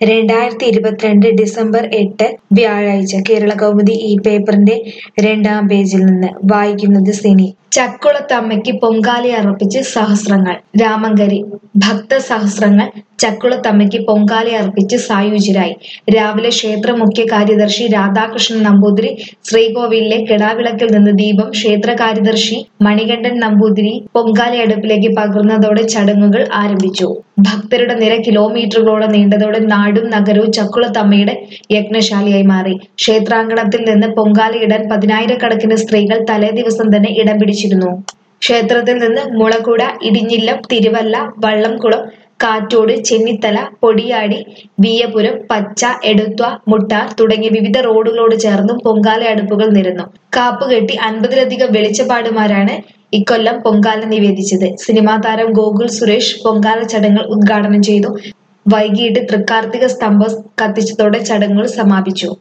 രണ്ടായിരത്തി ഇരുപത്തിരണ്ട് ഡിസംബർ എട്ട് വ്യാഴാഴ്ച കേരളകൗമുദി ഈ പേപ്പറിന്റെ രണ്ടാം പേജിൽ നിന്ന് വായിക്കുന്നത് സിനി ചക്കുളത്തമ്മയ്ക്ക് പൊങ്കാലി അർപ്പിച്ച് സഹസ്രങ്ങൾ രാമങ്കരി ഭക്തസഹസ്രങ്ങൾ ചക്കുളത്തമ്മയ്ക്ക് പൊങ്കാലി അർപ്പിച്ച് സായുജ്യരായി രാവിലെ ക്ഷേത്ര മുഖ്യ കാര്യദർശി രാധാകൃഷ്ണൻ നമ്പൂതിരി ശ്രീകോവിലിലെ കിടാവിളക്കിൽ നിന്ന് ദീപം ക്ഷേത്ര കാര്യദർശി മണികണ്ഠൻ നമ്പൂതിരി പൊങ്കാലി അടുപ്പിലേക്ക് പകർന്നതോടെ ചടങ്ങുകൾ ആരംഭിച്ചു ഭക്തരുടെ നിര കിലോമീറ്ററുകളോളം നീണ്ടതോടെ നാടും നഗരവും ചക്കുളത്തമ്മയുടെ യജ്ഞശാലയായി മാറി ക്ഷേത്രാങ്കണത്തിൽ നിന്ന് പൊങ്കാലയിടാൻ പതിനായിരക്കണക്കിന് സ്ത്രീകൾ തലേ ദിവസം തന്നെ ഇടം പിടിച്ചിരുന്നു ക്ഷേത്രത്തിൽ നിന്ന് മുളകുട ഇടിഞ്ഞില്ലം തിരുവല്ല വള്ളംകുളം കാറ്റോട് ചെന്നിത്തല പൊടിയാടി വീയപുരം പച്ച എടുത്വ മുട്ടാർ തുടങ്ങിയ വിവിധ റോഡുകളോട് ചേർന്നും പൊങ്കാല അടുപ്പുകൾ നിരന്നു കാപ്പുകെട്ടി അൻപതിലധികം വെളിച്ചപ്പാടുമാരാണ് ഇക്കൊല്ലം പൊങ്കാല നിവേദിച്ചത് സിനിമാ താരം ഗോകുൽ സുരേഷ് പൊങ്കാല ചടങ്ങുകൾ ഉദ്ഘാടനം ചെയ്തു വൈകിട്ട് തൃക്കാർത്തിക സ്തംഭം കത്തിച്ചതോടെ ചടങ്ങുകൾ സമാപിച്ചു